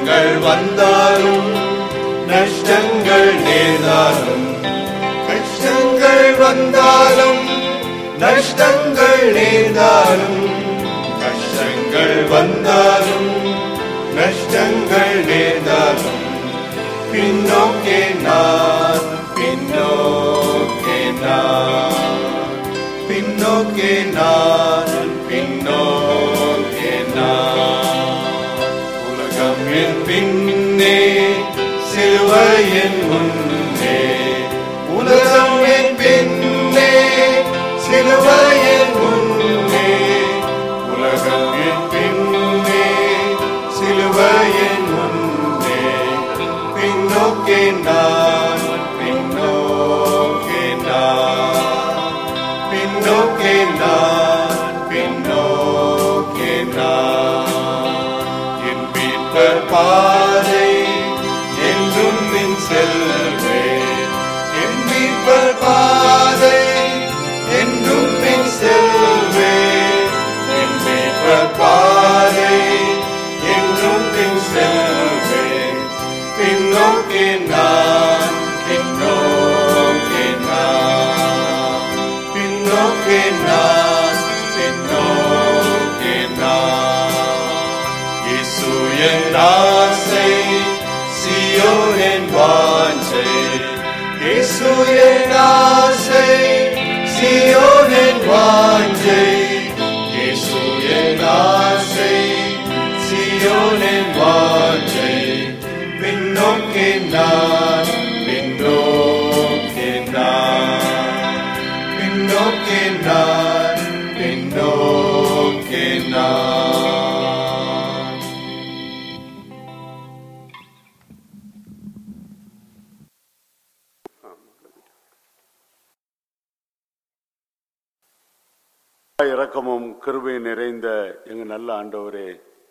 கஷ்டங்கள் வந்தாலும் நஷ்டங்கள் நேர்ந்தாலும் கஷ்டங்கள் வந்தாலும் நஷ்டங்கள் நேர்ந்தாலும் கஷ்டங்கள் வந்தாலும் நஷ்டங்கள் நேர்ந்தாலும் பின்னோக்கே நான் பின்னோக்கே நான் பின்னோக்கே நான் பின்னோக்கே நான் உலகம் என் பின்னே சிலுவையின் முன்னே உலகம் என் பின்னே சிலுவையின் முன்னே உலகம் என் பின்னே சிலுவையின் முன்னே பின்னோக்கே நான் பின்னோக்கே நான் பின்னோக்கே நான் பின்னோக்கே நான் என் மீட்பர் பாதை என்றும் மின் செல்வேன் என் மீட்பர் பாதை என்றும் மின் செல்வேன் என் மீட்பர் பாதை என்றும் பின் செல்வேன் பின்னோக்கே நான் பின்னோக்கே நான் பின்னோக்கே நான் பின்னோக்கே நான் இயேசு என் ஆசை சியோன் என் வாஞ்சை இயேசு என் ஆசை சியோன் என் வாஞ்சை இயேசு என் ஆசை சியோன் என் வாஞ்சை பின்னோக்கே நான் பின்னோக்கே நான் பின்னோக்கே நான் பின்னோக்கே நான் இரக்கமும் கிருபை நிறைந்த எங்க நல்ல ஆண்டவரே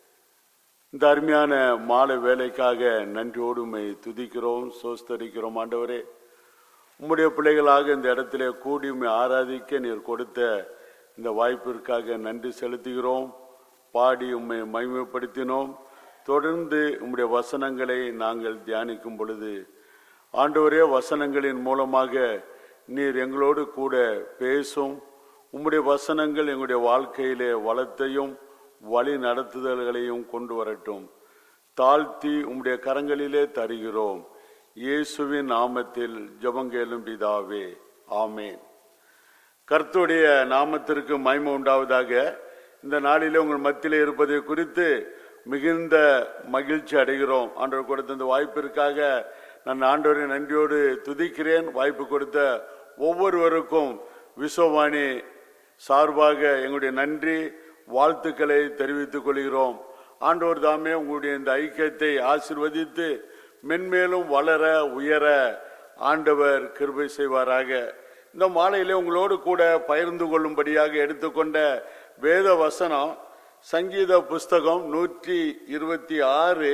இந்த அருமையான மாலை வேலைக்காக நன்றியோடு உம்மை துதிக்கிறோம் சோஸ்தரிக்கிறோம் ஆண்டவரே உம்முடைய பிள்ளைகளாக இந்த இடத்திலே கூடி உம்மை ஆராதிக்க நீர் கொடுத்த இந்த வாய்ப்பிற்காக நன்றி செலுத்துகிறோம் பாடி உம்மை மகிமைப்படுத்தினோம் தொடர்ந்து உம்முடைய வசனங்களை நாங்கள் தியானிக்கும் பொழுது ஆண்டவரே வசனங்களின் மூலமாக நீர் எங்களோடு கூட பேசும் உம்முடைய வசனங்கள் எங்களுடைய வாழ்க்கையிலே வளத்தையும் வழி நடத்துதல்களையும் கொண்டு வரட்டும் தாழ்த்தி உம்முடைய கரங்களிலே தருகிறோம் இயேசுவின் நாமத்தில் ஜெபங்கேலும் பிதாவே ஆமேன் கர்த்தருடைய நாமத்திற்கு மகிமை உண்டாவதாக இந்த நாளிலே உங்கள் மத்தியிலே இருப்பதை குறித்து மிகுந்த மகிழ்ச்சி அடைகிறோம் ஆண்டவர் கொடுத்த இந்த வாய்ப்பிற்காக நான் ஆண்டவரை நன்றியோடு துதிக்கிறேன் வாய்ப்பு கொடுத்த ஒவ்வொருவருக்கும் விஸ்வவாணி சார்பாக எங்களுடைய நன்றி வாழ்த்துக்களை தெரிவித்துக் கொள்கிறோம் ஆண்டவர் தாமே உங்களுடைய இந்த ஐக்கியத்தை ஆசிர்வதித்து மென்மேலும் வளர உயர ஆண்டவர் கிருபை செய்வாராக இந்த மாலையிலே உங்களோடு கூட பகிர்ந்து கொள்ளும்படியாக எடுத்துக்கொண்ட வேத வசனம் சங்கீத புஸ்தகம் நூற்றி இருபத்தி ஆறு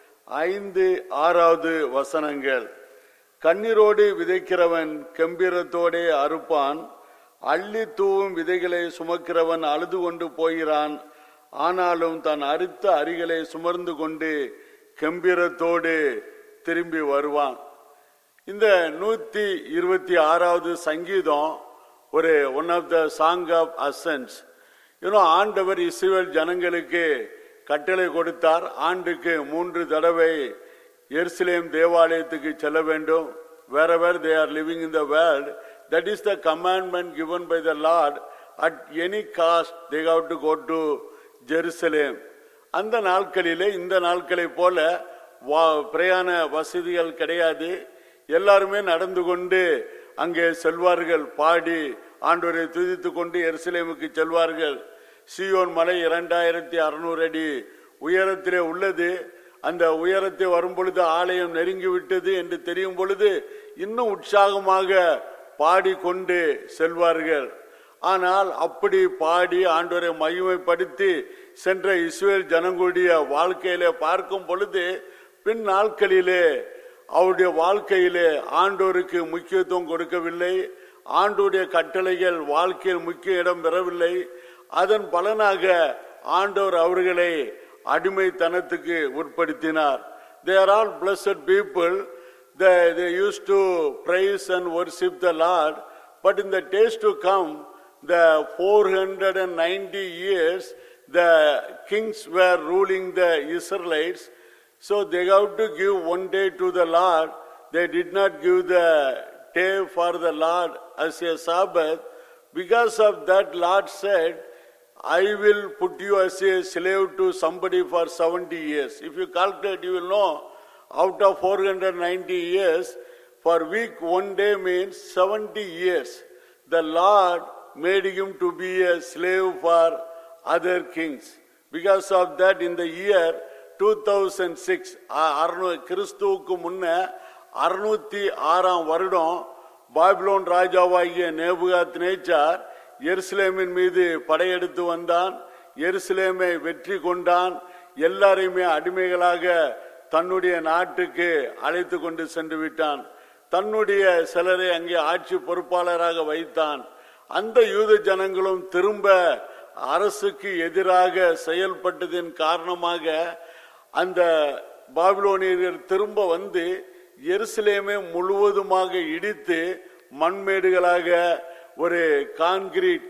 ஐந்து ஆறாவது வசனங்கள் கண்ணீரோடு விதைக்கிறவன் கம்பீரத்தோடே அறுப்பான் அள்ளி தூவும் விதைகளை சுமக்கிறவன் அழுது கொண்டு போகிறான் ஆனாலும் தன் அறுத்த அரிகளை சுமர்ந்து கொண்டு கம்பீரத்தோடு திரும்பி வருவான் இந்த நூத்தி இருபத்தி ஆறாவது சங்கீதம் ஒரு one of the song of ascents இன்னும் ஆண்டவர் இஸ்ரேல் ஜனங்களுக்கு கட்டளை கொடுத்தார் ஆண்டுக்கு மூன்று தடவை எருசலேம் தேவாலயத்துக்கு செல்ல வேண்டும் wherever they are living in the world that is the commandment given by the lord at any cost they have to go to jerusalem அந்த நாட்களிலே இந்த நாட்களை போல வா- பிரயாண வசதிகள் கிடையாது எல்லாருமே நடந்து கொண்டு அங்கே செல்வார்கள் பாடி ஆண்டவரை துதித்துக் கொண்டு எருசலேமுக்கு செல்வார்கள் சியோன் மலை இரண்டாயிரத்தி அறுநூறு அடி உயரத்திலே உள்ளது அந்த உயரத்தை வரும் பொழுது ஆலயம் நெருங்கி விட்டது என்று தெரியும் பொழுது இன்னும் உற்சாகமாக பாடிக்கொண்டு செல்வார்கள் ஆனால் அப்படி பாடி ஆண்டவரை மகிமைப்படுத்தி சென்ற இஸ்ரேல் ஜனங்களுடைய வாழ்க்கையிலே பார்க்கும் பொழுது பின் நாட்களிலே அவருடைய வாழ்க்கையிலே ஆண்டோருக்கு முக்கியத்துவம் கொடுக்கவில்லை ஆண்டோருடைய கட்டளைகள் வாழ்க்கையில் முக்கிய இடம் பெறவில்லை அதன் பலனாக ஆண்டோர் அவர்களை அடிமைத்தனத்துக்கு உட்படுத்தினார் they are all blessed people. They, they used to praise and worship the Lord. But in the days to come, the 490 years, the kings were ruling the Israelites. So they have to give one day to the Lord. They did not give the day for the Lord as a Sabbath. Because of that, Lord said, I will put you as a slave to somebody for 70 years. If you calculate, you will know out of 490 years, for week one day means 70 years. The Lord made him to be a slave for other kings. Because of that, in the year 2006, அ- அறுநூ- கிறிஸ்துவுக்கு முன்ன அறுநூத்தி ஆறாம் வருடம் Babylon ராஜாவாகிய நேபுகாத் நேச்சார் எருசலேமின் மீது படையெடுத்து வந்தான் எருசலேமை வெற்றி கொண்டான் எல்லாரையுமே அடிமைகளாக தன்னுடைய நாட்டுக்கு அழைத்து கொண்டு சென்று விட்டான் தன்னுடைய சிலரை அங்கே ஆட்சி பொறுப்பாளராக வைத்தான் அந்த யூத ஜனங்களும் திரும்ப அரசுக்கு எதிராக செயல்பட்டதின் காரணமாக அந்த பாபிலோனியர்கள் திரும்ப வந்து எருசலேமை முழுவதுமாக இடித்து மண்மேடுகளாக ஒரு கான்கிரீட்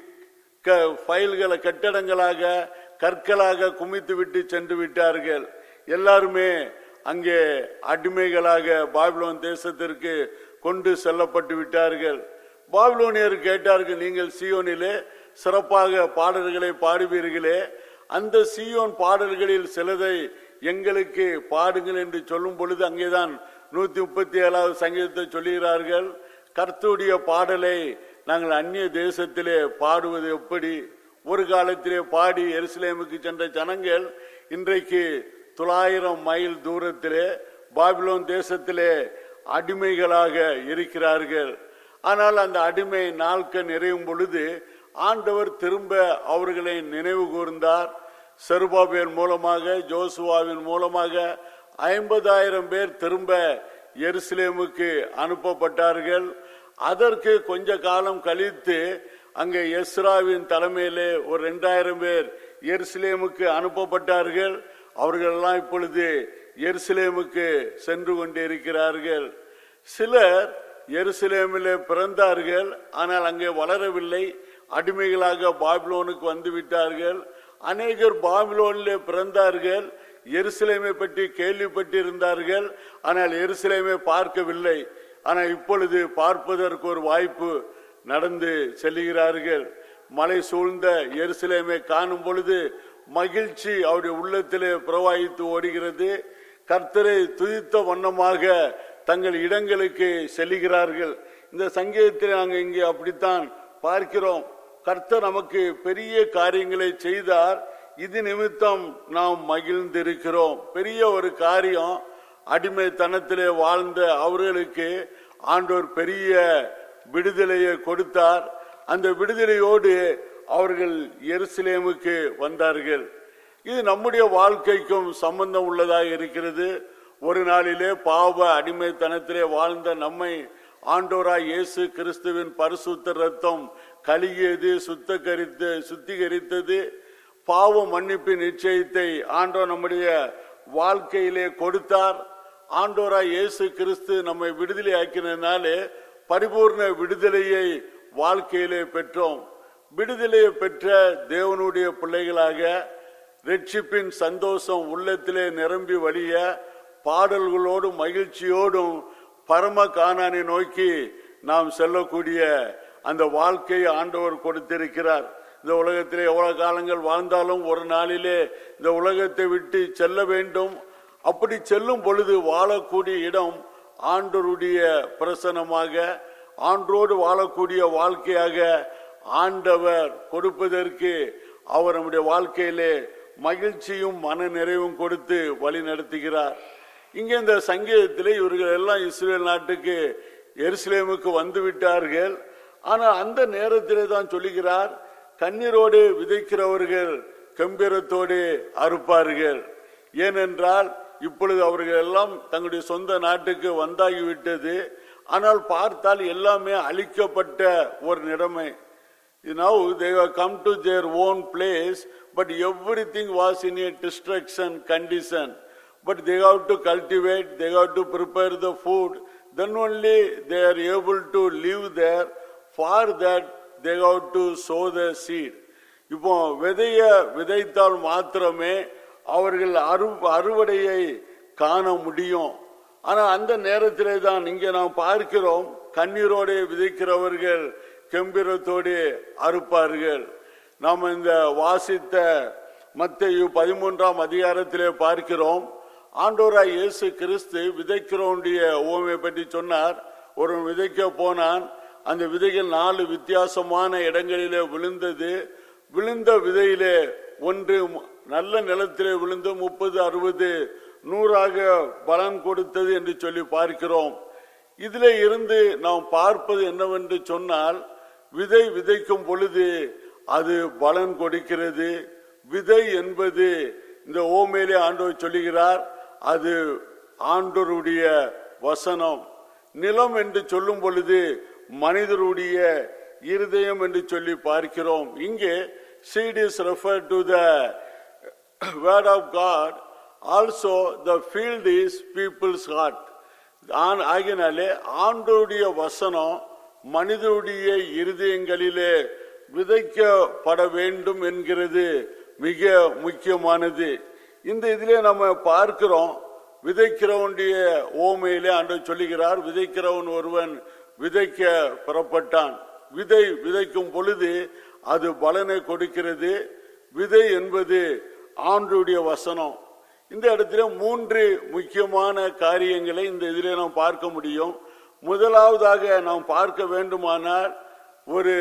க- ஃபைல்களை கட்டடங்களாக கற்களாக குமித்து விட்டு சென்று விட்டார்கள் எல்லாருமே அங்கே அடிமைகளாக பாபிலோன் தேசத்திற்கு கொண்டு செல்லப்பட்டு விட்டார்கள் பாபிலோனியர் கேட்டார்கள் நீங்கள் சியோனிலே சிறப்பாக பாடல்களை பாடுவீர்களே அந்த சியோன் பாடல்களில் சிலதை எங்களுக்கு பாடுங்கள் என்று சொல்லும் பொழுது அங்கேதான் நூத்தி முப்பத்தி ஏழாவது சங்கீதத்தை சொல்லுகிறார்கள் கர்த்தருடைய பாடலை நாங்கள் அந்நிய தேசத்திலே பாடுவது எப்படி ஒரு காலத்திலே பாடி எருசலேமுக்கு சென்ற ஜனங்கள் இன்றைக்கு தொள்ளாயிரம் மைல் தூரத்திலே பாபிலோன் தேசத்திலே அடிமைகளாக இருக்கிறார்கள் ஆனால் அந்த அடிமை நாட்கள் நிறையும் பொழுது ஆண்டவர் திரும்ப அவர்களை நினைவு கூர்ந்தார் செருபாபேல் மூலமாக ஜோசுவாவின் மூலமாக ஐம்பதாயிரம் பேர் திரும்ப எருசலேமுக்கு அனுப்பப்பட்டார்கள் அதற்கு கொஞ்ச காலம் கழித்து அங்கே எஸ்ராவின் தலைமையிலே ஒரு ரெண்டாயிரம் பேர் எருசலேமுக்கு அனுப்பப்பட்டார்கள் அவர்களெல்லாம் இப்பொழுது எருசலேமுக்கு சென்று கொண்டிருக்கிறார்கள் சிலர் எருசலேமிலே பிறந்தார்கள் ஆனால் அங்கே வளரவில்லை அடிமைகளாக பாபிலோனுக்கு வந்து விட்டார்கள் அநேகர் பாபிலோனிலே பிறந்தார்கள் எருசலேமை பற்றி கேள்விப்பட்டிருந்தார்கள் ஆனால் எருசலேமை பார்க்கவில்லை ஆனால் இப்பொழுது பார்ப்பதற்கு ஒரு வாய்ப்பு நடந்து செல்லுகிறார்கள் மலை சூழ்ந்த எருசலேமை காணும் பொழுது மகிழ்ச்சி அவருடைய உள்ளத்திலே பிரவாகித்து ஓடுகிறது கர்த்தரை துதித்த வண்ணமாக தங்கள் இடங்களுக்கு செல்லுகிறார்கள் இந்த சங்கீதத்தில் நாங்கள் இங்கே அப்படித்தான் பார்க்கிறோம் கர்த்தர் நமக்கு பெரிய காரியங்களை செய்தார் இது நிமித்தம் நாம் மகிழ்ந்திருக்கிறோம் பெரிய ஒரு காரியம் அடிமைத்தனத்திலே வாழ்ந்த அவர்களுக்கு ஆண்டோர் பெரிய விடுதலையை கொடுத்தார் அந்த விடுதலையோடு அவர்கள் எருசலேமுக்கு வந்தார்கள் இது நம்முடைய வாழ்க்கைக்கும் சம்பந்தம் உள்ளதாக இருக்கிறது ஒரு நாளிலே பாவ அடிமைத்தனத்திலே வாழ்ந்த நம்மை ஆண்டோராய் இயேசு கிறிஸ்துவின் பரிசுத்த ரத்தம் கழுகியது சுத்தகரித்து சுத்திகரித்தது பாவ மன்னிப்பின் நிச்சயத்தை ஆண்டோர் நம்முடைய வாழ்க்கையிலே கொடுத்தார் ஆண்டோராய் இயேசு கிறிஸ்து நம்மை விடுதலை ஆக்கினதுனாலே பரிபூர்ண விடுதலையை வாழ்க்கையிலே பெற்றோம் விடுதலையை பெற்ற தேவனுடைய பிள்ளைகளாக ரட்சிப்பின் சந்தோஷம் உள்ளத்திலே நிரம்பி வழிய பாடல்களோடும் மகிழ்ச்சியோடும் பரம காணானை நோக்கி நாம் செல்லக்கூடிய அந்த வாழ்க்கையை ஆண்டவர் கொடுத்திருக்கிறார் இந்த உலகத்திலே எவ்வளவு காலங்கள் வாழ்ந்தாலும் ஒரு நாளிலே இந்த உலகத்தை விட்டு செல்ல வேண்டும் அப்படி செல்லும் பொழுது வாழக்கூடிய இடம் ஆண்டவருடைய பிரசனமாக ஆண்டோடு வாழக்கூடிய வாழ்க்கையாக ஆண்டவர் கொடுப்பதற்கு அவர் நம்முடைய வாழ்க்கையிலே மகிழ்ச்சியும் மன நிறைவும் கொடுத்து வழி நடத்துகிறார் இங்கே இந்த சங்கீதத்திலே இவர்கள் எல்லாம் இஸ்ரேல் நாட்டுக்கு எருசலேமுக்கு வந்து விட்டார்கள் ஆனால் அந்த நேரத்திலே தான் சொல்லுகிறார் கண்ணீரோடு விதைக்கிறவர்கள் கம்பீரத்தோடு அறுப்பார்கள் ஏனென்றால் இப்பொழுது அவர்கள் எல்லாம் தங்களுடைய சொந்த நாட்டுக்கு வந்தாகிவிட்டது ஆனால் பார்த்தால் எல்லாமே அழிக்கப்பட்ட ஒரு நிலைமை now they have come to their own place but everything was in a destruction condition but they have to cultivate, they have to prepare the food, then only they are able to live there. For that, they have to sow the seed. இப்போ விதைய விதைத்தால் மாத்திரமே அவர்கள் அறு அறுவடையை காண முடியும் ஆனா அந்த நேரத்திலே தான் இங்கே நாம் பார்க்கிறோம் கண்ணீரோடு விதைக்கிறவர்கள் கெம்பிரத்தோடு அறுப்பார்கள் நாம் இந்த வாசித்த மத்தேயு பதிமூன்றாம் அதிகாரத்திலே பார்க்கிறோம் ஆண்டோராய் இயேசு கிறிஸ்து விதைக்கிறவனுடைய ஓமையை பற்றி சொன்னார் ஒரு விதைக்க போனான் அந்த விதைகள் நாலு வித்தியாசமான இடங்களிலே விழுந்தது விழுந்த விதையிலே ஒன்று நல்ல நிலத்திலே விழுந்து முப்பது அறுபது நூறாக பலன் கொடுத்தது என்று சொல்லி பார்க்கிறோம் இதிலே இருந்து நாம் பார்ப்பது என்னவென்று சொன்னால் விதை விதைக்கும் பொழுது அது பலன் கொடுக்கிறது விதை என்பது இந்த ஓமையிலே ஆண்டவர் சொல்லுகிறார் அது ஆண்டோருடைய வசனம் நிலம் என்று சொல்லும் பொழுது மனிதருடைய இருதயம் என்று சொல்லி பார்க்கிறோம் இங்கே seed is referred to the word of God also the field is people's heart ஆன் ஆகினாலே ஆண்டோருடைய வசனம் மனிதருடைய இருதயங்களிலே விதைக்கப்பட வேண்டும் என்கிறது மிக முக்கியமானது இந்த இதிலே நம்ம பார்க்கிறோம் விதைக்கிறவனுடைய ஓமையிலே ஆண்டவர் சொல்லுகிறார் விதைக்கிறவன் ஒருவன் விதைக்க புறப்பட்டான் விதை விதைக்கும் பொழுது அது பலனை கொடுக்கிறது விதை என்பது ஆண்டுடைய வசனம் இந்த இடத்துல மூன்று முக்கியமான காரியங்களை இந்த இதிலே நாம் பார்க்க முடியும் முதலாவதாக நாம் பார்க்க வேண்டுமானால் ஒரு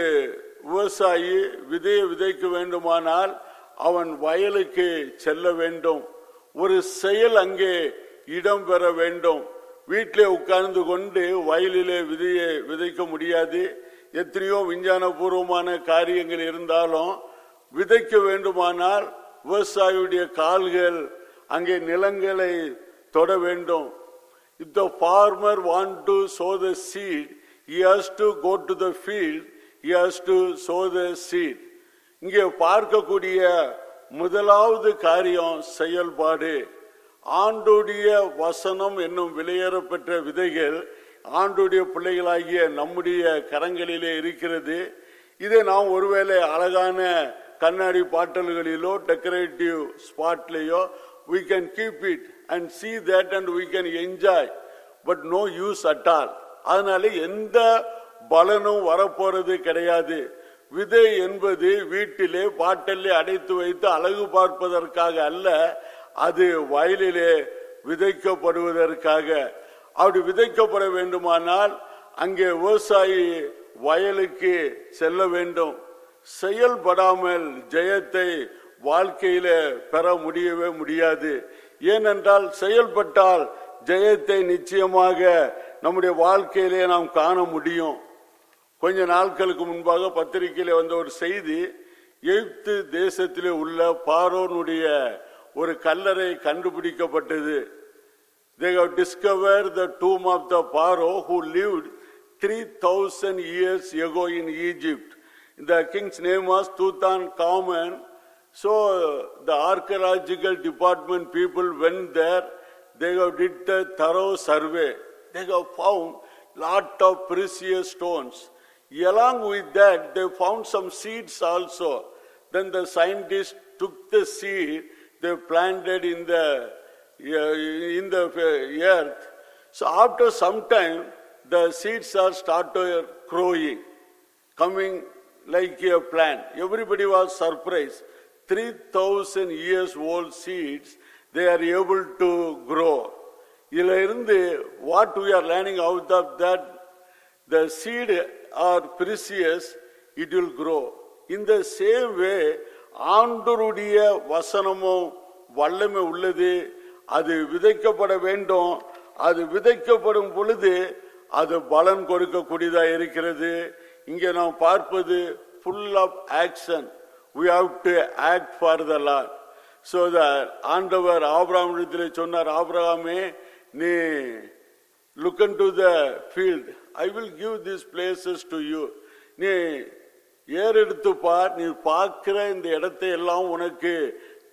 விவசாயி விதையை விதைக்க வேண்டுமானால் அவன் வயலுக்கு செல்ல வேண்டும் ஒரு செயல் அங்கே இடம்பெற வேண்டும் வீட்டிலே உட்கார்ந்து கொண்டு வயலிலே விதையை விதைக்க முடியாது எத்தனையோ விஞ்ஞானபூர்வமான காரியங்கள் இருந்தாலும் விதைக்க வேண்டுமானால் விவசாயியுடைய கால்கள் அங்கே நிலங்களை தொட வேண்டும் If the farmer want to sow the seed, he has to go to the field, he has to sow the seed. இங்கே பார்க்கக்கூடிய முதலாவது காரியம் செயல்பாடு ஆண்டுடைய வசனம் என்னும் விலையேறப்பெற்ற விதைகள் ஆண்டுடைய பிள்ளைகளாகிய நம்முடைய கரங்களிலே இருக்கிறது இதை நாம் ஒருவேளை அழகான கண்ணாடி பாட்டல்களிலோ டெக்கரேட்டிவ் ஸ்பாட்லேயோ we can keep it and see that and we can enjoy but no use at all அதனால எந்த பலனும் வரப்போறது கிடையாது விதை என்பது வீட்டிலே பாட்டல்லே அடைத்து வைத்து அழகு பார்ப்பதற்காக அல்ல அது வயலிலே விதைக்கப்படுவதற்காக அப்படி விதைக்கப்பட வேண்டுமானால் அங்கே விவசாயி வயலுக்கு செல்ல வேண்டும் செயல்படாமல் ஜெயத்தை வாழ்க்கையில பெற முடியவே முடியாது ஏனென்றால் செயல்பட்டால் ஜெயத்தை நிச்சயமாக நம்முடைய வாழ்க்கையிலே நாம் காண முடியும் கொஞ்ச நாட்களுக்கு முன்பாக பத்திரிகையில வந்த ஒரு செய்தி எகிப்து தேசத்திலே உள்ள பாரோனுடைய ஒரு கல்லறை கண்டுபிடிக்கப்பட்டது they have discovered the tomb of the Pharaoh who lived 3000 years ago in Egypt. The king's name was Tutankhamun. So the archaeological department people went there. They have did the thorough survey. They have found lot of precious stones. Along with that, they found some seeds also. Then the scientists took the seed, they planted in the in the earth. So after some time, the seeds are started growing, coming like a plant. Everybody was surprised. 3000 years old seeds, they are able to grow. இதுல இருந்து what we are learning out of that, the seed are precious, it will grow. In the same way, ஆண்டருடைய வசனமும் வல்லமை உள்ளது அது விதைக்கப்பட வேண்டும் அது விதைக்கப்படும் பொழுது அது பலன் கொடுக்கக்கூடியதா இருக்கிறது இங்கே நாம் பார்ப்பது full of action we have to act for the lord so that ஆண்டவர் ஆபிரகாம் இடத்திலே சொன்னார் ஆபிரகாமே நீ look into the field i will give these places to you நீ ஏறெடுத்து பார் நீ பார்க்கிற இந்த இடத்தை எல்லாம் உனக்கு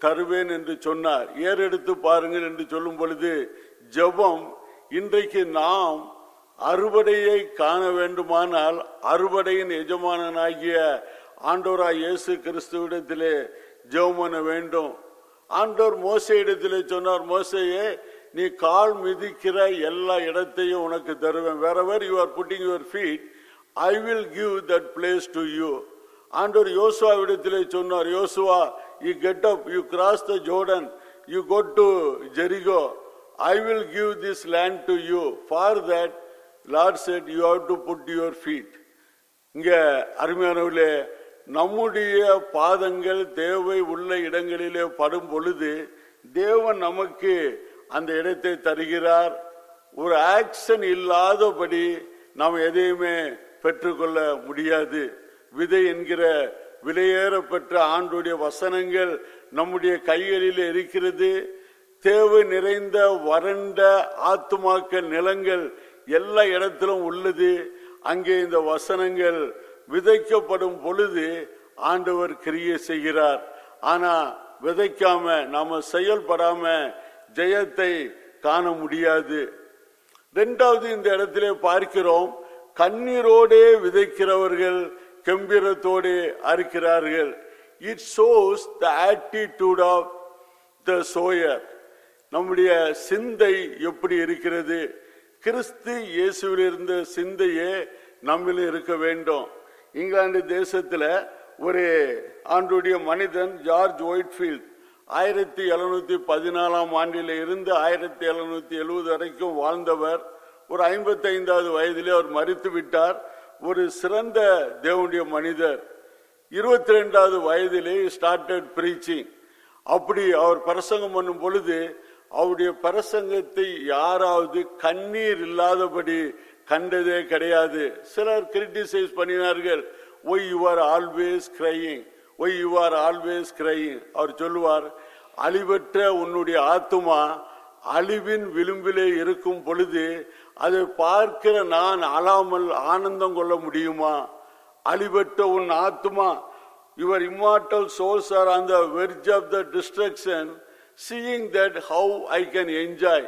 தருவேன் என்று சொன்னார் ஏறெடுத்து பாருங்கள் என்று சொல்லும் பொழுது ஜெபம் இன்றைக்கு நாம் அறுவடையை காண வேண்டுமானால் அறுவடையின் எஜமானனாகிய ஆண்டோராய் இயேசு கிறிஸ்துவிடத்திலே ஜெபம் பண்ண வேண்டும் ஆண்டோர் மோசையிடத்திலே சொன்னார் மோசையே நீ கால் மிதிக்கிற எல்லா இடத்தையும் உனக்கு தருவேன் wherever you are putting your feet I will give that place to you ஆண்டவர் யோசுவாவிடத்திலே சொன்னார் யோசுவா you get up you cross the Jordan you go to Jericho I will give this land to you for that lord said you how to put your feet இங்க அருமையானவர்களே நம்முடைய பாதங்கள் தேவை உள்ள இடங்களிலே படும் பொழுது தேவன் நமக்கு அந்த இடத்தை தருகிறார் ஒரு ஆக்ஷன் இல்லாதபடி நாம் எதையுமே பெற்றுக்கொள்ள முடியாது விதை என்கிற விலையேற பெற்ற ஆண்டுடைய வசனங்கள் நம்முடைய கைகளில் இருக்கிறது தேவை நிறைந்த வறண்ட ஆத்துமாக்கள் நிலங்கள் எல்லா இடத்திலும் உள்ளது அங்கே இந்த வசனங்கள் விதைக்கப்படும் பொழுது ஆண்டவர் கிரியை செய்கிறார் ஆனா விதைக்காம நாம செயல்படாம ஜெயத்தை காண முடியாது இரண்டாவது இந்த இடத்திலே பார்க்கிறோம் கண்ணீரோடே விதைக்கிறவர்கள் கம்பீரத்தோடே அறுக்கிறார்கள் it shows the attitude of the sower நம்முடைய சிந்தை எப்படி இருக்கிறது கிறிஸ்து இயேசுவில் இருந்த சிந்தையே நம்மில் இருக்க வேண்டும் இங்கிலாந்து தேசத்துல ஒரு ஆண்டுடைய மனிதன் ஜார்ஜ் ஒயிட்ஃபீல்ட் ஆயிரத்தி எழுநூத்தி பதினாலாம் ஆண்டில இருந்து ஆயிரத்தி எழுநூத்தி எழுபது வரைக்கும் வாழ்ந்தவர் ஒரு ஐம்பத்தி ஐந்தாவது வயதிலே அவர் மறித்து விட்டார் ஒரு சிறந்த தேவனுடைய மனிதர் இருபத்தி ரெண்டாவது வயதிலே ஸ்டார்டட் பிரீச்சிங் அப்படி அவர் பிரசங்கம் பண்ணும் பொழுது அவருடைய பிரசங்கத்தை யாராவது கண்ணீர் இல்லாதபடி கண்டதே கிடையாது சிலர் கிரிட்டிசைஸ் பண்ணினார்கள் why you are always crying why you are always crying அவர் சொல்லுவார் அழிவற்ற உன்னுடைய ஆத்துமா அழிவின் விளிம்பிலே இருக்கும் பொழுது அதை பார்க்கிற நான் அழாமல் ஆனந்தம் கொள்ள முடியுமா அழிவற்ற உன் ஆத்துமா your immortal souls are on the verge of the destruction seeing that how I can enjoy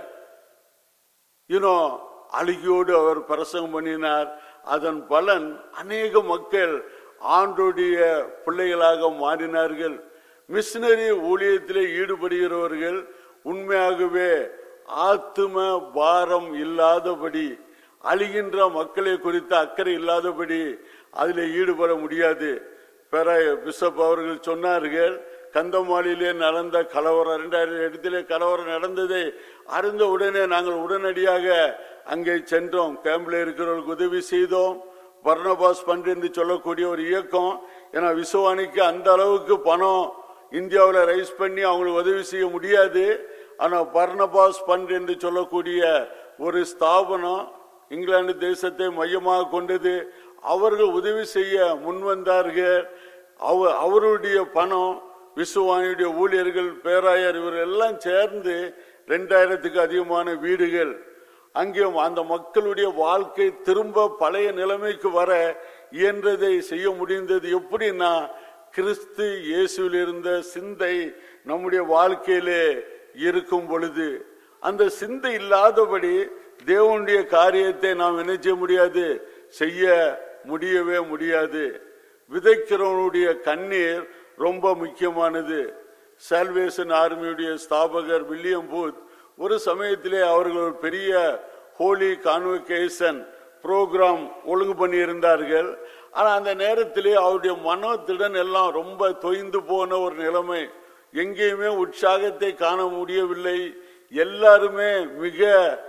you know அழுகியோடு அவர் பிரசங்கம் பண்ணினார் அதன் பலன் அநேக மக்கள் ஆண்டோடைய பிள்ளைகளாக மாறினார்கள் மிஷினரி ஊழியத்திலே ஈடுபடுகிறவர்கள் உண்மையாகவே ஆத்தும பாரம் இல்லாதபடி அழிகின்ற மக்களை குறித்த அக்கறை இல்லாதபடி அதில் ஈடுபட முடியாது பெற பிஷப் அவர்கள் சொன்னார்கள் கந்தமாளிலே நடந்த கலவரம் இரண்டாயிரம் இடத்திலே கலவரம் நடந்ததை அறிந்த உடனே நாங்கள் உடனடியாக அங்கே சென்றோம் கேம்ப்ல இருக்கிறவர்களுக்கு உதவி செய்தோம் பர்ணபாஸ் பண்ட் என்று சொல்லக்கூடிய ஒரு இயக்கம் ஏன்னா விசுவானிக்கு அந்த அளவுக்கு பணம் இந்தியாவில் ரைஸ் பண்ணி அவங்களுக்கு உதவி செய்ய முடியாது ஆனா பர்ணபாஸ் பண்ட் என்று சொல்லக்கூடிய ஒரு ஸ்தாபனம் இங்கிலாந்து தேசத்தை மையமாக கொண்டது அவர்கள் உதவி செய்ய முன்வந்தார்கள் அவ அவருடைய பணம் விசுவானியுடைய ஊழியர்கள் பேராயர் இவர் எல்லாம் சேர்ந்து ரெண்டாயிரத்துக்கு அதிகமான வீடுகள் அங்கே அந்த மக்களுடைய வாழ்க்கை திரும்ப பழைய நிலைமைக்கு வர இயன்றதை செய்ய முடிந்தது எப்படின்னா கிறிஸ்து இயேசுவில் இருந்த சிந்தை நம்முடைய வாழ்க்கையிலே இருக்கும் பொழுது அந்த சிந்தை இல்லாதபடி தேவனுடைய காரியத்தை நாம் என்ன செய்ய முடியாது செய்ய முடியவே முடியாது விதைக்கிறவனுடைய கண்ணீர் ரொம்ப முக்கியமானது சால்வேஷன் ஆர்மியுடைய ஸ்தாபகர் வில்லியம் பூத் ஒரு சமயத்திலே அவர்கள் ஒரு பெரிய ஹோலி கான்வகேஷன் ப்ரோக்ராம் ஒழுங்கு பண்ணி இருந்தார்கள் ஆனா அந்த நேரத்திலே அவருடைய மனத்திடன் எல்லாம் ரொம்ப தொய்ந்து போன ஒரு நிலைமை எங்கேயுமே உற்சாகத்தை காண முடியவில்லை எல்லாருமே மிக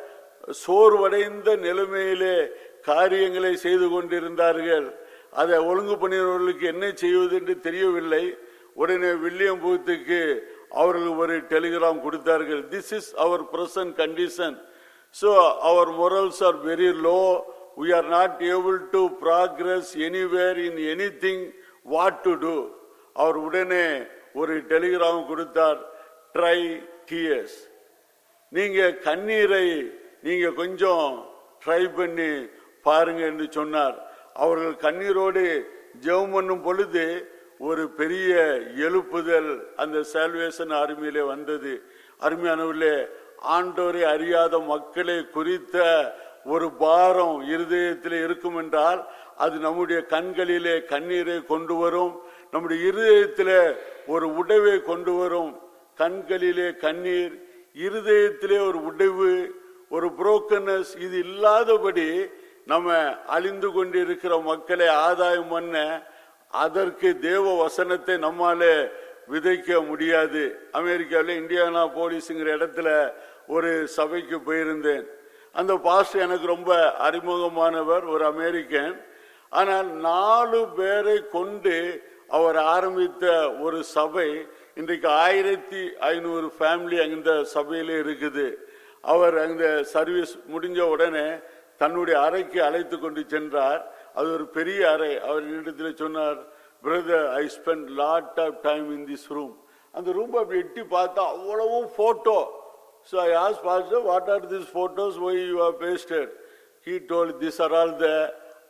சோர்வடைந்த நிலைமையிலே காரியங்களை செய்து கொண்டிருந்தார்கள் அதை ஒழுங்கு பண்ணினவர்களுக்கு என்ன செய்வது என்று தெரியவில்லை உடனே வில்லியம் பூத்துக்கு அவர்கள் ஒரு டெலிகிராம் கொடுத்தார்கள் this is our present condition so our morals are very low we are not able to progress anywhere in anything what to do அவர் உடனே ஒரு டெலிகிராம் கொடுத்தார் ட்ரை டிஎஸ் நீங்க கண்ணீரை நீங்க கொஞ்சம் ட்ரை பண்ணி பாருங்க என்று சொன்னார் அவர்கள் கண்ணீரோடு ஜெபம் பண்ணும் பொழுது ஒரு பெரிய எழுப்புதல் அந்த சால்வேஷன் அருமையிலே வந்தது அருமையானவர்களே ஆண்டோரை அறியாத மக்களை குறித்த ஒரு பாரம் இருதயத்தில் இருக்கும் என்றால் அது நம்முடைய கண்களிலே கண்ணீரை கொண்டு வரும் நம்முடைய இருதயத்திலே ஒரு உடைவை கொண்டு வரும் கண்களிலே கண்ணீர் இருதயத்திலே ஒரு உடைவு ஒரு புரோக்கனஸ் இது இல்லாதபடி நம்ம அழிந்து கொண்டிருக்கிற மக்களை ஆதாயம் பண்ண அதற்கு தேவ வசனத்தை நம்மாலே விதைக்க முடியாது அமெரிக்காவில் இந்தியானா போலீஸுங்கிற இடத்துல ஒரு சபைக்கு போயிருந்தேன் அந்த பாஸ்டர் எனக்கு ரொம்ப அறிமுகமானவர் ஒரு அமெரிக்கன் ஆனால் நாலு பேரை கொண்டு அவர் ஆரம்பித்த ஒரு சபை இன்றைக்கு ஆயிரத்தி ஐநூறு ஃபேமிலி அந்த சபையில இருக்குது அவர் அந்த சர்வீஸ் முடிஞ்ச உடனே தன்னுடைய அறைக்கு அழைத்து கொண்டு சென்றார் அது ஒரு பெரிய அறை அவர் இடத்துல சொன்னார் brother I spend lot of time in this room அந்த ரூம் அப்படி எட்டி பார்த்தா அவ்வளவும் photo so I ask pastor what are this photos why you are pasted he told this are all the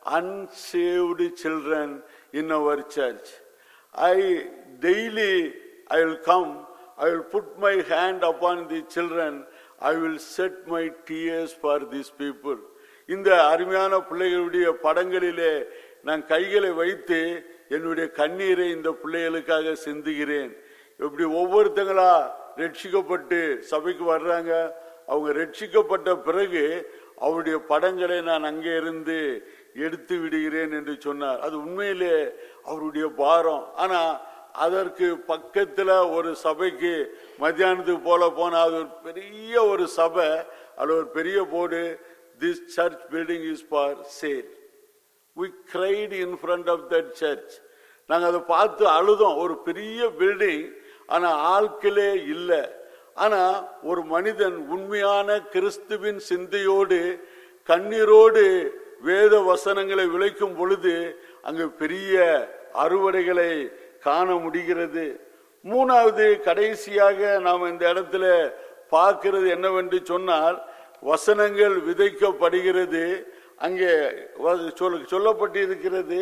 unsaved children in our church. I daily I will come, I will put my hand upon the children, I will set my tears for these people. இந்த அருமையான பிள்ளைகளுடைய படங்களிலே நான் கைகளை வைத்து என்னுடைய கண்ணீரை இந்த பிள்ளைகளுக்காக சிந்துகிறேன் இப்படி ஒவ்வொருத்தங்களா ரட்சிக்கப்பட்டு சபைக்கு வர்றாங்க அவங்க ரட்சிக்கப்பட்ட பிறகு அவருடைய படங்களை நான் அங்கே இருந்து எடுத்து விடுகிறேன் என்று சொன்னார் அது உண்மையிலே அவருடைய பாரம் ஆனா அதற்கு பக்கத்துல ஒரு சபைக்கு மத்தியானத்துக்கு போல போனா அது ஒரு பெரிய ஒரு சபை அது ஒரு பெரிய board this church building is for sale we cried in front of that church நாங்க அதை பார்த்து அழுதோம் ஒரு பெரிய பில்டிங் ஆனா ஆட்களே இல்லை ஆனா ஒரு மனிதன் உண்மையான கிறிஸ்துவின் சிந்தையோடு கண்ணீரோடு வேத வசனங்களை விளைக்கும் பொழுது அங்கு பெரிய அறுவடைகளை காண முடிகிறது மூணாவது கடைசியாக நாம் இந்த இடத்துல பார்க்கிறது என்னவென்று சொன்னால் வசனங்கள் விதைக்கப்படுகிறது அங்கே வ- சொல்ல- சொல்லப்பட்டிருக்கிறது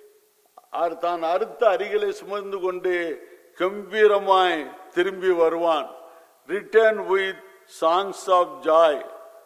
அவர் தான் அறுத்த அரிகளை சுமந்து கொண்டு கம்பீரமாய் திரும்பி வருவான் return with songs of joy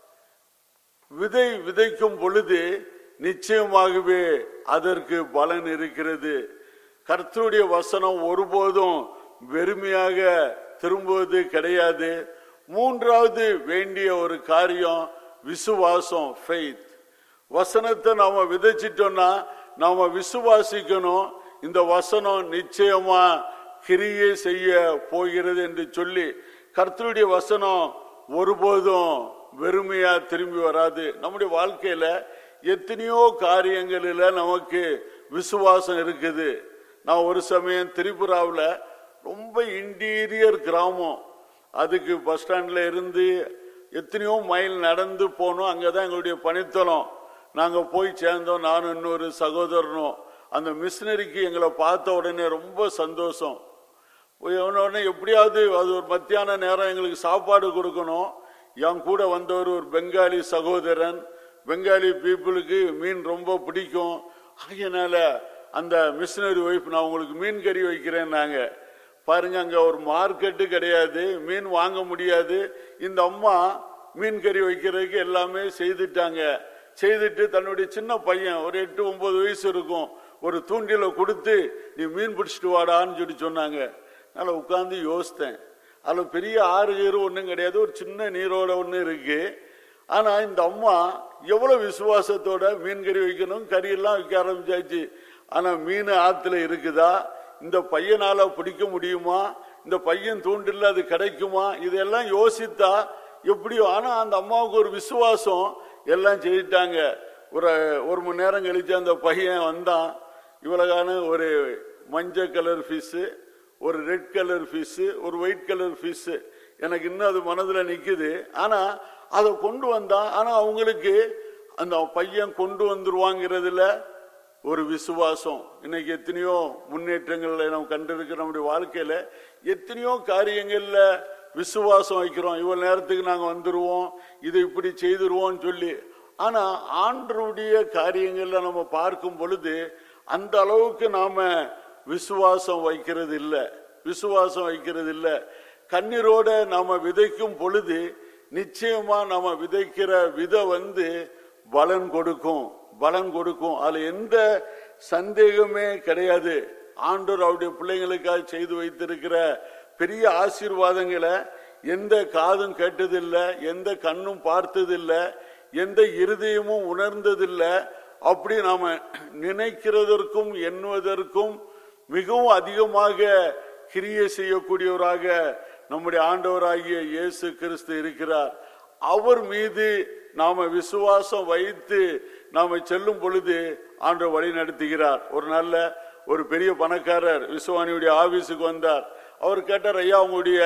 விதை விதைக்கும் பொழுது நிச்சயமாகவே அதற்கு பலன் இருக்கிறது கர்த்தருடைய வசனம் ஒருபோதும் வெறுமையாக திரும்புவது கிடையாது மூன்றாவது வேண்டிய ஒரு காரியம் விசுவாசம் ஃபெய்த் வசனத்தை நாம விதைச்சிட்டோம்னா நாம விசுவாசிக்கணும் இந்த வசனம் நிச்சயமா கிரியை செய்ய போகிறது என்று சொல்லி கர்த்தருடைய வசனம் ஒருபோதும் வெறுமையா திரும்பி வராது நம்முடைய வாழ்க்கையில எத்தனையோ காரியங்களில் நமக்கு விசுவாசம் இருக்குது நான் ஒரு சமயம் திரிபுராவில் ரொம்ப இன்டீரியர் கிராமம் அதுக்கு பஸ் ஸ்டாண்ட்ல இருந்து எத்தனையோ மைல் நடந்து போனோம் அங்கதான் எங்களுடைய பணித்தளம் நாங்க போய் சேர்ந்தோம் நானும் இன்னொரு சகோதரனும் அந்த மிஷினரிக்கு எங்களை பார்த்த உடனே ரொம்ப சந்தோஷம் போய் அவன உடனே எப்படியாவது அது ஒரு மத்தியான நேரம் எங்களுக்கு சாப்பாடு கொடுக்கணும் என் கூட வந்தவர் ஒரு பெங்காலி சகோதரன் பெங்காலி பீப்புளுக்கு மீன் ரொம்ப பிடிக்கும் ஆகையனால அந்த மிஷினரி ஒய்ஃப் நான் உங்களுக்கு மீன் கறி வைக்கிறேன் நாங்க பாருங்க அங்க ஒரு மார்க்கெட்டு கிடையாது மீன் வாங்க முடியாது இந்த அம்மா மீன் கறி வைக்கிறதுக்கு எல்லாமே செய்துட்டாங்க செய்துட்டு தன்னுடைய சின்ன பையன் ஒரு எட்டு ஒன்பது வயசு இருக்கும் ஒரு தூண்டில கொடுத்து நீ மீன் பிடிச்சிட்டு வாடான்னு சொல்லி சொன்னாங்க அதனால உட்கார்ந்து யோசித்தேன் அதுல பெரிய ஆறு கீறு ஒன்றும் கிடையாது ஒரு சின்ன நீரோட ஒன்று இருக்கு ஆனா இந்த அம்மா எவ்வளவு விசுவாசத்தோட மீன் கறி வைக்கணும் கறி எல்லாம் வைக்க ஆரம்பிச்சாச்சு ஆனா மீன் ஆத்துல இருக்குதா இந்த பையனால பிடிக்க முடியுமா இந்த பையன் தூண்டில் அது கிடைக்குமா இதெல்லாம் யோசித்தா எப்படியோ ஆனா அந்த அம்மாவுக்கு ஒரு விசுவாசம் எல்லாம் செய்துட்டாங்க ஒரு ஒரு மணி நேரம் கழிச்சு அந்த பையன் வந்தான் இவ்வளகான ஒரு மஞ்சள் கலர் ஃபிஷ்ஷு ஒரு ரெட் கலர் ஃபிஷ்ஷு ஒரு ஒயிட் கலர் ஃபிஷ்ஷு எனக்கு இன்னும் அது மனதில் நிற்குது ஆனா அதை கொண்டு வந்தான் ஆனா அவங்களுக்கு அந்த பையன் கொண்டு வந்துருவாங்கிறதுல ஒரு விசுவாசம் இன்னைக்கு எத்தனையோ முன்னேற்றங்கள்ல நம்ம கண்டிருக்கிற நம்முடைய வாழ்க்கையில எத்தனையோ காரியங்கள்ல விசுவாசம் வைக்கிறோம் இவ்வளவு நேரத்துக்கு நாங்க வந்துருவோம் இதை இப்படி செய்திருவோம்னு சொல்லி ஆனா ஆண்டருடைய காரியங்கள்ல நம்ம பார்க்கும் பொழுது அந்த அளவுக்கு நாம விசுவாசம் வைக்கிறது இல்ல விசுவாசம் வைக்கிறது இல்ல கண்ணீரோட நாம விதைக்கும் பொழுது நிச்சயமா நாம விதைக்கிற விதை வந்து பலன் கொடுக்கும் பலன் கொடுக்கும் அதுல எந்த சந்தேகமே கிடையாது ஆண்டவர் அவருடைய பிள்ளைங்களுக்காக செய்து வைத்திருக்கிற பெரிய ஆசீர்வாதங்களை எந்த காதும் கேட்டதில்லை எந்த கண்ணும் பார்த்ததில்லை எந்த இருதயமும் உணர்ந்ததில்லை அப்படி நாம நினைக்கிறதற்கும் எண்ணுவதற்கும் மிகவும் அதிகமாக கிரியை செய்யக்கூடியவராக நம்முடைய ஆண்டவராகிய இயேசு கிறிஸ்து இருக்கிறார் அவர் மீது நாம விசுவாசம் வைத்து நாம செல்லும் பொழுது ஆண்டவர் வழி நடத்துகிறார் ஒரு நல்ல ஒரு பெரிய பணக்காரர் விசுவானியுடைய ஆபீஸுக்கு வந்தார் அவர் கேட்டார் ஐயா உங்களுடைய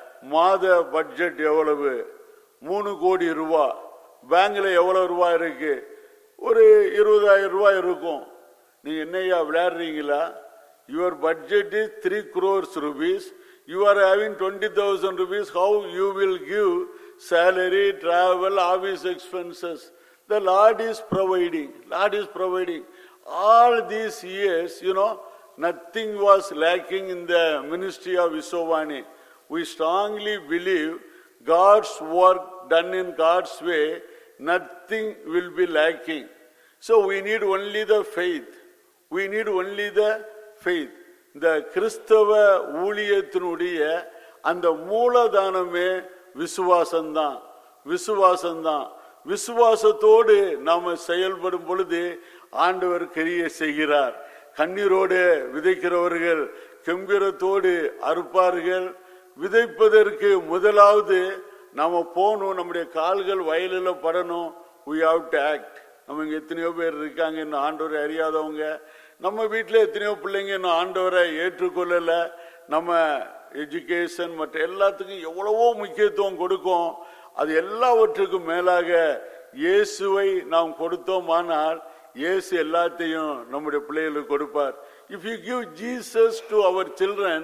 மாத பட்ஜெட் எவ்வளவு மூணு கோடி ரூபா பேங்க்ல எவ்வளவு ரூபாய் இருக்கு ஒரு இருபதாயிரம் ரூபாய் இருக்கும் நீங்க என்னையா விளையாடுறீங்களா your budget is three crores rupees you are having 20000 rupees how you will give salary travel office expenses the lord is providing lord is providing all these years you know nothing was lacking in the ministry of visovani we strongly believe god's work done in god's way nothing will be lacking so we need only the faith we need only the faith இந்த கிறிஸ்தவ ஊழியத்தினுடைய அந்த மூலதானமே விசுவாசம்தான் விசுவாசம்தான் விசுவாசத்தோடு நாம செயல்படும் பொழுது ஆண்டவர் கிரியை செய்கிறார் கண்ணீரோடு விதைக்கிறவர்கள் கெம்பீரத்தோடு அறுப்பார்கள் விதைப்பதற்கு முதலாவது நாம போகணும் நம்முடைய கால்கள் வயலில் படணும் we have to act நம்ம இங்க எத்தனையோ பேர் இருக்காங்க இன்னும் ஆண்டவரை அறியாதவங்க நம்ம வீட்டில் எத்தனையோ பிள்ளைங்க இன்னும் ஆண்டவரை ஏற்றுக்கொள்ளல நம்ம எஜுகேஷன் மற்ற எல்லாத்துக்கும் எவ்வளவோ முக்கியத்துவம் கொடுக்கும் அது எல்லாவற்றுக்கும் மேலாக இயேசுவை நாம் கொடுத்தோமானால் இயேசு எல்லாத்தையும் நம்முடைய பிள்ளைகளுக்கு கொடுப்பார் if you give Jesus to our children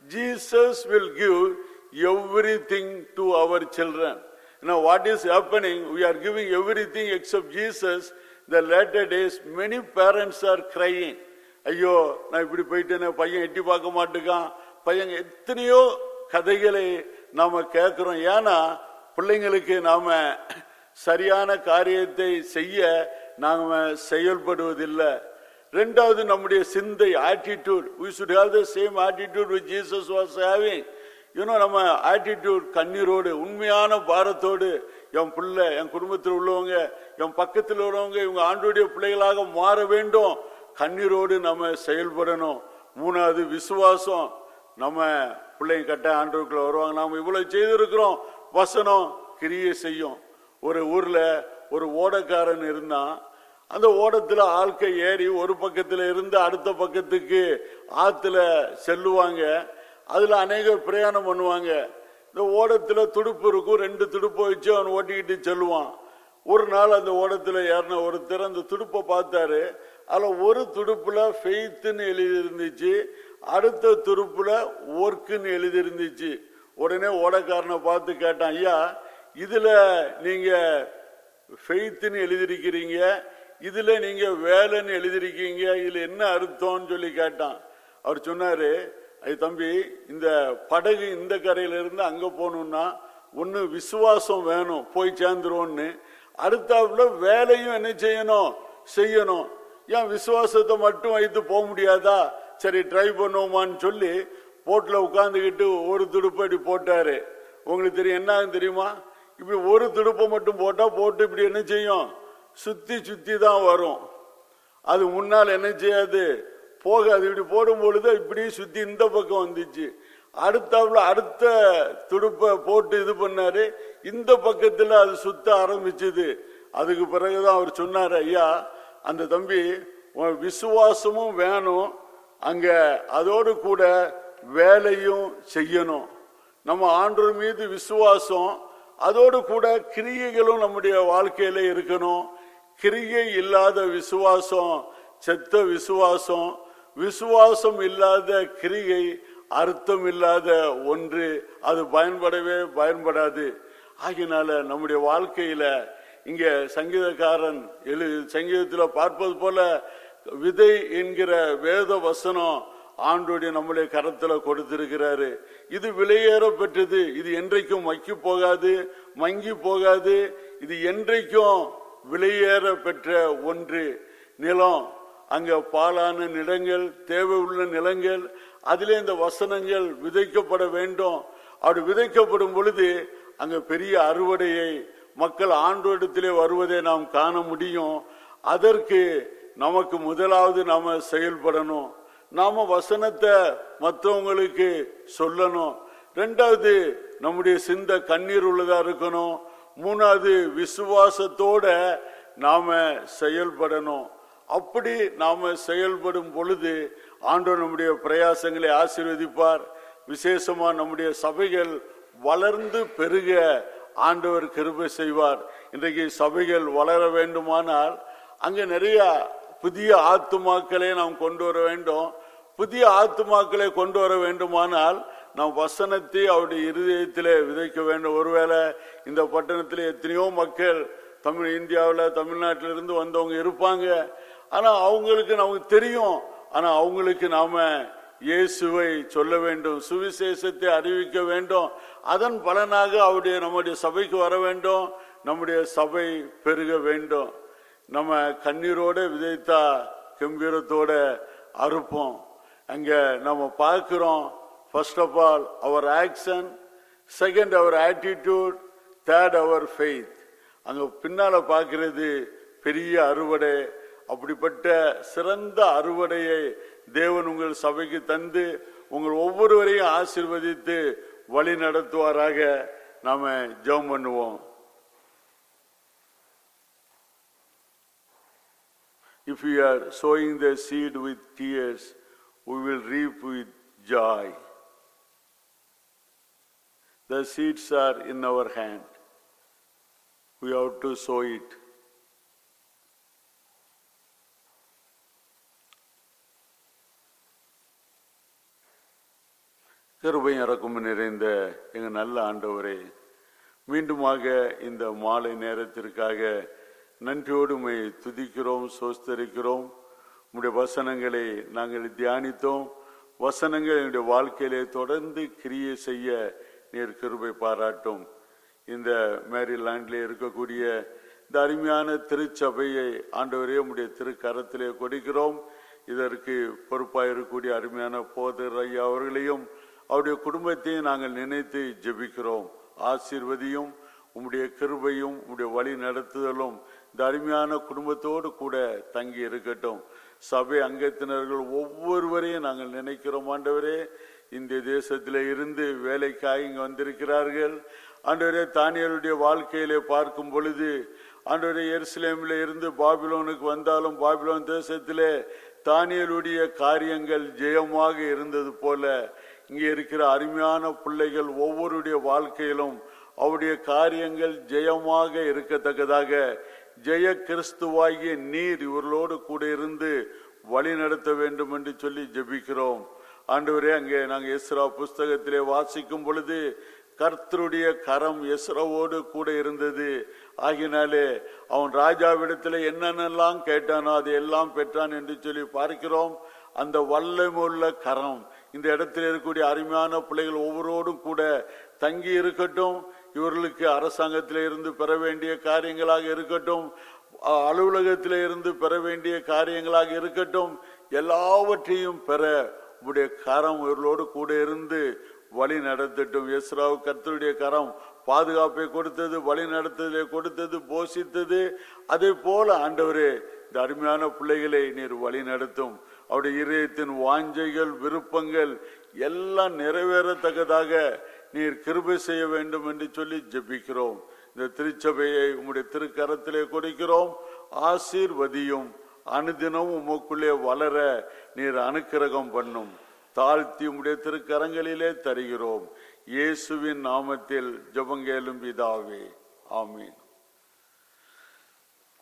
Jesus will give everything to our children Now, what is happening? We are giving everything except Jesus. The latter days, many parents are crying. ஐயோ நான் இப்படி போயிட்டேனே பையன் எட்டி பார்க்க மாட்டேங்கான் பையன் எத்தனையோ கதைகளை நாம கேட்கிறோம் ஏன்னா பிள்ளைங்களுக்கு நாம சரியான காரியத்தை செய்ய நாம செயல்படுவதில்லை ரெண்டாவது நம்முடைய சிந்தை attitude we should have the same attitude which Jesus was having இன்னும் நம்ம ஆட்டிடியூட் கண்ணீரோடு உண்மையான பாரத்தோடு என் பிள்ளை என் குடும்பத்தில் உள்ளவங்க என் பக்கத்தில் உள்ளவங்க இவங்க ஆண்டுடைய பிள்ளைகளாக மாற வேண்டும் கண்ணீரோடு நம்ம செயல்படணும் மூணாவது விசுவாசம் நம்ம பிள்ளைங்க கட்ட ஆண்டவருக்குள்ள வருவாங்க நாம இவ்வளவு செய்திருக்கிறோம் வசனம் கிரியை செய்யும் ஒரு ஊர்ல ஒரு ஓடக்காரன் இருந்தான் அந்த ஓடத்துல ஆட்கள் ஏறி ஒரு பக்கத்துல இருந்து அடுத்த பக்கத்துக்கு ஆத்துல செல்லுவாங்க அதுல அநேகர் பிரயாணம் பண்ணுவாங்க இந்த ஓடத்துல துடுப்பு இருக்கும் ரெண்டு துடுப்பை வச்சு அவன் ஓட்டிக்கிட்டு செல்லுவான் ஒரு நாள் அந்த ஓடத்துல ஏறின ஒருத்தர் அந்த துடுப்பை பார்த்தாரு அதுல ஒரு துடுப்புல ஃபெய்த்துன்னு எழுதி இருந்துச்சு அடுத்த துடுப்புல ஒர்க்குன்னு எழுதி இருந்துச்சு உடனே ஓடக்காரனை பார்த்து கேட்டான் ஐயா இதுல நீங்க ஃபெய்த்துன்னு எழுதிருக்கிறீங்க இதுல நீங்க வேலைன்னு எழுதிருக்கீங்க இதுல என்ன அர்த்தம்னு சொல்லி கேட்டான் அவர் சொன்னாரு ஐ தம்பி இந்த படகு இந்த கரையில இருந்து அங்க போகணும்னா ஒண்ணு விசுவாசம் வேணும் போய் சேர்ந்துருவோம்னு அடுத்தாப்புல வேலையும் என்ன செய்யணும் செய்யணும் ஏன் விசுவாசத்தை மட்டும் வைத்து போக முடியாதா சரி ட்ரை பண்ணுவோமான்னு சொல்லி போட்ல உட்காந்துக்கிட்டு ஒரு துடுப்பு இப்படி போட்டாரு உங்களுக்கு தெரியும் என்ன ஆகும் தெரியுமா இப்படி ஒரு துடுப்பை மட்டும் போட்டா போட்டு இப்படி என்ன செய்யும் சுத்தி சுத்தி தான் வரும் அது முன்னால் என்ன செய்யாது போகாது இப்படி போடும் பொழுது இப்படி சுத்தி இந்த பக்கம் வந்துச்சு அடுத்தாப்புல அடுத்த துடுப்பை போட்டு இது பண்ணாரு இந்த பக்கத்துல அது சுத்த ஆரம்பிச்சது அதுக்கு பிறகுதான் அவர் சொன்னாரு ஐயா அந்த தம்பி உன் விசுவாசமும் வேணும் அங்க அதோடு கூட வேலையும் செய்யணும் நம்ம ஆண்டவர் மீது விசுவாசம் அதோடு கூட கிரியைகளும் நம்முடைய வாழ்க்கையில இருக்கணும் கிரியை இல்லாத விசுவாசம் செத்த விசுவாசம் விசுவாசம் இல்லாத கிரியை அர்த்தம் இல்லாத ஒன்று அது பயன்படவே பயன்படாது ஆகினால நம்முடைய வாழ்க்கையில இங்க சங்கீதக்காரன் எழு சங்கீதத்துல பார்ப்பது போல விதை என்கிற வேத வசனம் ஆண்டோடைய நம்முடைய கரத்துல கொடுத்திருக்கிறாரு இது விலையேற பெற்றது இது என்றைக்கும் மக்கி போகாது மங்கி போகாது இது என்றைக்கும் விலையேற பெற்ற ஒன்று நிலம் அங்க பாலான நிலங்கள் தேவை உள்ள நிலங்கள் அதிலே இந்த வசனங்கள் விதைக்கப்பட வேண்டும் அப்படி விதைக்கப்படும் பொழுது அங்க பெரிய அறுவடையை மக்கள் ஆண்டோடத்திலே வருவதை நாம் காண முடியும் அதற்கு நமக்கு முதலாவது நாம செயல்படணும் நாம வசனத்தை மற்றவங்களுக்கு சொல்லணும் ரெண்டாவது நம்முடைய சிந்த கண்ணீர் உள்ளதா இருக்கணும் மூணாவது விசுவாசத்தோட நாம செயல்படணும் அப்படி நாம செயல்படும் பொழுது ஆண்டவர் நம்முடைய பிரயாசங்களை ஆசீர்வதிப்பார் விசேஷமா நம்முடைய சபைகள் வளர்ந்து பெருக ஆண்டவர் கிருபை செய்வார் இன்றைக்கு சபைகள் வளர வேண்டுமானால் அங்க நிறைய புதிய ஆத்துமாக்களை நாம் கொண்டு வர வேண்டும் புதிய ஆத்துமாக்களை கொண்டு வர வேண்டுமானால் நாம் வசனத்தை அவருடைய இருதயத்திலே விதைக்க வேண்டும் ஒருவேளை இந்த பட்டணத்தில் எத்தனையோ மக்கள் தமிழ் இந்தியாவில் தமிழ்நாட்டில இருந்து வந்தவங்க இருப்பாங்க ஆனா அவங்களுக்கு நமக்கு தெரியும் ஆனா அவங்களுக்கு நாம இயேசுவை சொல்ல வேண்டும் சுவிசேஷத்தை அறிவிக்க வேண்டும் அதன் பலனாக அவருடைய நம்முடைய சபைக்கு வர வேண்டும் நம்முடைய சபை பெருக வேண்டும் நம்ம கண்ணீரோட விதைத்தா கம்பீரத்தோட அறுப்போம் அங்க நம்ம பார்க்கிறோம் first of all our action second our attitude third our faith அங்க பின்னால பார்க்கிறது பெரிய அறுவடை அப்படிப்பட்ட சிறந்த அறுவடையை தேவன் உங்கள் சபைக்கு தந்து உங்கள் ஒவ்வொருவரையும் ஆசிர்வதித்து வழி நடத்துவாராக நாம ஜெபம் பண்ணுவோம் If we are sowing the seed with tears, we will reap with joy. The seeds are in our hand. We have to sow it. கிருபையும் இறக்கும் நிறைந்த எங்க நல்ல ஆண்டவரே மீண்டுமாக இந்த மாலை நேரத்திற்காக நன்றியோடு உம்மை துதிக்கிறோம் சோஸ்தரிக்கிறோம் உம்முடைய வசனங்களை நாங்கள் தியானித்தோம் வசனங்கள் என்னுடைய வாழ்க்கையிலே தொடர்ந்து கிரியை செய்ய நீர் கிருபை பாராட்டும் இந்த மேரிலாண்டிலே இருக்கக்கூடிய இந்த அருமையான திருச்சபையை ஆண்டவரே உம்முடைய திருக்கரத்திலே கொடுக்கிறோம் இதற்கு பொறுப்பாக இருக்கக்கூடிய அருமையான போதர் ஐயா அவர்களையும் அவருடைய குடும்பத்தையும் நாங்கள் நினைத்து ஜெபிக்கிறோம் ஆசீர்வதியும் உம்முடைய கிருபையும் உம்முடைய வழி நடத்துதலும் இந்த அருமையான குடும்பத்தோடு கூட தங்கி இருக்கட்டும் சபை அங்கத்தினர்கள் ஒவ்வொருவரையும் நாங்கள் நினைக்கிறோம் ஆண்டவரே இந்திய தேசத்திலே இருந்து வேலைக்காக இங்கு வந்திருக்கிறார்கள் ஆண்டவரே தானியலுடைய வாழ்க்கையிலே பார்க்கும் பொழுது ஆண்டவரே எருசலேமில் இருந்து பாபிலோனுக்கு வந்தாலும் பாபிலோன் தேசத்திலே தானியலுடைய காரியங்கள் ஜெயமாக இருந்தது போல இங்கே இருக்கிற அருமையான பிள்ளைகள் ஒவ்வொருடைய வாழ்க்கையிலும் அவருடைய காரியங்கள் ஜெயமாக இருக்கத்தக்கதாக ஜெய கிறிஸ்துவாகிய நீர் இவர்களோடு கூட இருந்து வழி நடத்த வேண்டும் என்று சொல்லி ஜெபிக்கிறோம் ஆண்டவரே அங்கே நாங்கள் எஸ்ரா புஸ்தகத்திலே வாசிக்கும் பொழுது கர்த்தருடைய கரம் எஸ்ராவோடு கூட இருந்தது ஆகினாலே அவன் ராஜாவிடத்தில் என்னென்னலாம் கேட்டானோ அதை எல்லாம் பெற்றான் என்று சொல்லி பார்க்கிறோம் அந்த வல்லமுள்ள கரம் இந்த இடத்தில் இருக்கக்கூடிய அருமையான பிள்ளைகள் ஒவ்வொருவரும் கூட தங்கி இருக்கட்டும் இவர்களுக்கு அரசாங்கத்திலே இருந்து பெற வேண்டிய காரியங்களாக இருக்கட்டும் அ- அலுவலகத்திலே இருந்து பெற வேண்டிய காரியங்களாக இருக்கட்டும் எல்லாவற்றையும் பெற உடைய கரம் இவர்களோடு கூட இருந்து வழி நடத்தட்டும் எஸ்ராவு கர்த்தருடைய கரம் பாதுகாப்பை கொடுத்தது வழி நடத்ததை கொடுத்தது போஷித்தது அதே போல ஆண்டவரே இந்த அருமையான பிள்ளைகளை நீர் வழி நடத்தும் அவருடைய இதயத்தின் வாஞ்சைகள் விருப்பங்கள் எல்லாம் நிறைவேறத்தக்கதாக நீர் கிருபை செய்ய வேண்டும் என்று சொல்லி ஜெபிக்கிறோம் இந்த திருச்சபையை உம்முடைய திருக்கரத்திலே கொடுக்கிறோம் ஆசீர்வதியும் அனுதினம் உமக்குள்ளே வளர நீர் அனுக்கிரகம் பண்ணும் தாழ்த்தி உம்முடைய திருக்கரங்களிலே தருகிறோம் இயேசுவின் நாமத்தில் ஜெபங்கேலும் பிதாவே ஆமீன்